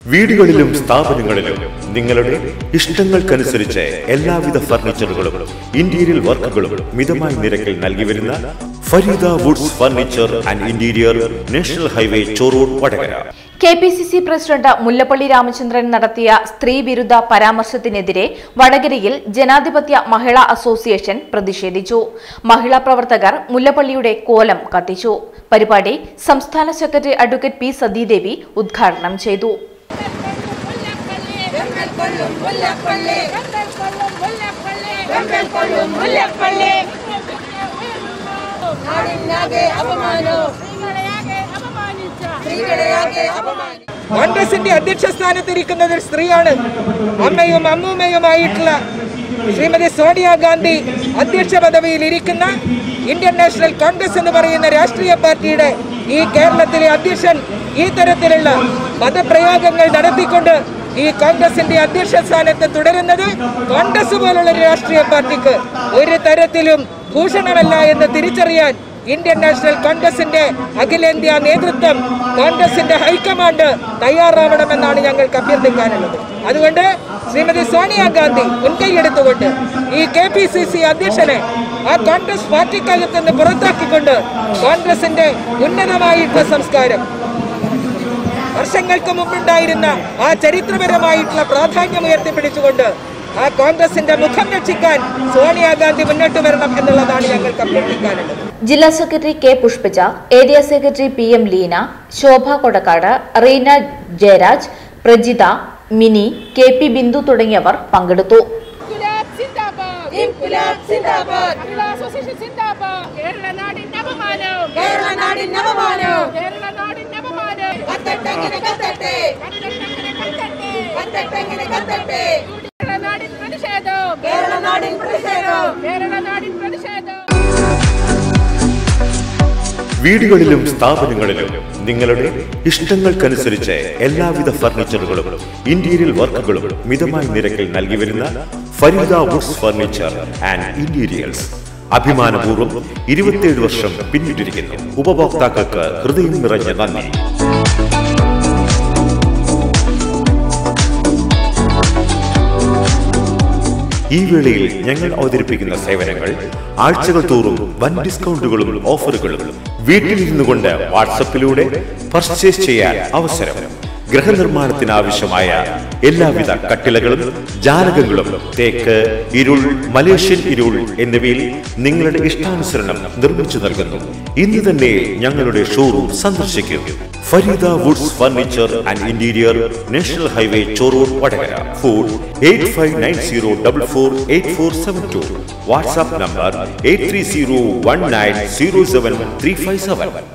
വീടുകളിലും സ്ഥാപനങ്ങളിലും നിങ്ങളുടെ ഇഷ്ടങ്ങൾക്കനുസരിച്ച് എല്ലാവിധ ഫർണിച്ചറുകളും ഇന്റീരിയർ വർക്കുകളും മിതമായ നിരക്കിൽ നൽകി വരുന്ന Fareeda woods furniture and interior national highway Chorur Vadakara K P C C president Mullappally Ramachandran നടത്തിയ സ്ത്രീവിരുദ്ധ പരാമർശത്തിനെതിരെ വടകരയിൽ ജനാധിപത്യ മഹിളാ അസോസിയേഷൻ പ്രതിഷേധിച്ചു മഹിളാ പ്രവർത്തകർ മുല്ലപ്പള്ളിയുടെ കോലം കത്തിച്ചു പരിപാടി സംസ്ഥാന സെക്രട്ടറി അഡ്വക്കേറ്റ് പി സതീദേവി ഉദ്ഘാടനം ചെയ്തു വെങ്കൽ കൊള്ളും മുല്ലപ്പള്ളി വെങ്കൽ കൊള്ളും മുല്ലപ്പള്ളി വെങ്കൽ കൊള്ളും മുല്ലപ്പള്ളി നാടിനാകെ അപമാനവും സ്ത്രീകളെയാകെ അപമാനിച്ച സ്ത്രീകളെയാകെ അപമാനിച്ച കോൺഗ്രസിന്റെ അധ്യക്ഷ സ്ഥാനത്തിരിക്കുന്നത് ഒരു സ്ത്രീയാണ് അമ്മയും അമ്മൂമ്മയുമായിട്ടുള്ള ശ്രീമതി സോണിയാഗാന്ധി അധ്യക്ഷ പദവിയിൽ ഇരിക്കുന്ന ഇന്ത്യൻ നാഷണൽ കോൺഗ്രസ് എന്ന് പറയുന്ന രാഷ്ട്രീയ പാർട്ടിയുടെ ഈ കേരളത്തിലെ അധ്യക്ഷൻ ഈ തരത്തിലുള്ള പദപ്രയോഗങ്ങൾ നടത്തിക്കൊണ്ട് ഈ കോൺഗ്രസിന്റെ അധ്യക്ഷ സ്ഥാനത്ത് തുടരുന്നത് കോൺഗ്രസ് പോലുള്ള ഒരു രാഷ്ട്രീയ പാർട്ടിക്ക് ഒരു തരത്തിലും ഭൂഷണമല്ല എന്ന് തിരിച്ചറിയാൻ ഇന്ത്യൻ നാഷണൽ കോൺഗ്രസിന്റെ അഖിലേന്ത്യാ നേതൃത്വം കോൺഗ്രസിന്റെ ഹൈക്കമാൻഡ് തയ്യാറാവണമെന്നാണ് ഞങ്ങൾക്ക് അഭ്യർത്ഥിക്കാനുള്ളത് അതുകൊണ്ട് ശ്രീമതി സോണിയാഗാന്ധി മുൻകൈയെടുത്തുകൊണ്ട് ഈ കെ പി സി സി അധ്യക്ഷനെ ആ കോൺഗ്രസ് പാർട്ടിക്കകത്ത് നിന്ന് പുറത്താക്കിക്കൊണ്ട് കോൺഗ്രസിന്റെ ഉന്നതമായിട്ടുള്ള സംസ്കാരം വർഷങ്ങൾക്ക് മുമ്പുണ്ടായിരുന്ന ആ ചരിത്രപരമായിട്ടുള്ള പ്രാധാന്യം ഉയർത്തിപ്പിടിച്ചുകൊണ്ട് ആ കോൺഗ്രസിന്റെ മുഖം രക്ഷിക്കാൻ സോണിയാഗാന്ധി മുന്നോട്ട് വരണം എന്നുള്ളതാണ് ഞങ്ങൾക്ക് അഭ്യർത്ഥിക്കാനുള്ളത് ജില്ലാ secretary K Pushpaja area secretary P M Leena Shobha Kodakkad Reena Jayaraj Prajitha Mini K P Bindu തുടങ്ങിയവർ പങ്കെടുത്തു ഇൻകുലാബ് സിന്ദാബാദ് ഇൻകുലാബ് സിന്ദാബാദ് മഹിളാ അസോസിയേഷൻ സിന്ദാബാദ് കേരള നാടിന്റെ അപമാനം കേരള നാടിന്റെ അപമാനം കേരള നാടിന്റെ അപമാനം കത്തട്ടെങ്ങനെ കത്തട്ടെ കത്തട്ടെങ്ങനെ കത്തട്ടെ കത്തട്ടെങ്ങനെ കത്തട്ടെ കേരള നാടിൻ പ്രതിഷേധം കേരള നാടിൻ പ്രതിഷേധം കേരള നാടിൻ പ്രതിഷേധം വീടുകളിലും സ്ഥാപനങ്ങളിലും നിങ്ങളുടെ ഇഷ്ടങ്ങൾക്കനുസരിച്ച് എല്ലാവിധ ഫർണിച്ചറുകളും ഇന്റീരിയർ വർക്കുകളും മിതമായ നിരക്കിൽ നൽകി വരുന്ന Fareeda woods furniture and interiors അഭിമാനപൂർവ്വം ഇരുപത്തിയേഴ് വർഷം പിന്നിട്ടിരിക്കുന്നു ഉപഭോക്താക്കൾക്ക് ഹൃദയം നിറഞ്ഞ നന്ദി ഈ വേളയിൽ ഞങ്ങൾ അവതരിപ്പിക്കുന്ന സേവനങ്ങൾ ആഴ്ചകൾ തോറും വൻ ഡിസ്കൗണ്ടുകളും ഓഫറുകളും വീട്ടിലിരുന്നു കൊണ്ട് വാട്സപ്പിലൂടെ പർച്ചേസ് ചെയ്യാൻ അവസരം ഗൃഹനിർമ്മാണത്തിന് ആവശ്യമായ എല്ലാവിധ കട്ടിലകളും ജാലകങ്ങളും തേക്ക് ഇരുൾ മലേഷ്യൻ ഇരുൾ എന്നിവയിൽ നിങ്ങളുടെ ഇഷ്ടാനുസരണം നിർമ്മിച്ചു നൽകുന്നു ഇന്ന് തന്നെ ഞങ്ങളുടെ ഷോറൂം സന്ദർശിക്കൂ Fareeda woods furniture and interior national highway Chorur Vadakara phone eight five nine zero double four eight four seven two WhatsApp number eight three zero one nine zero seven three five seven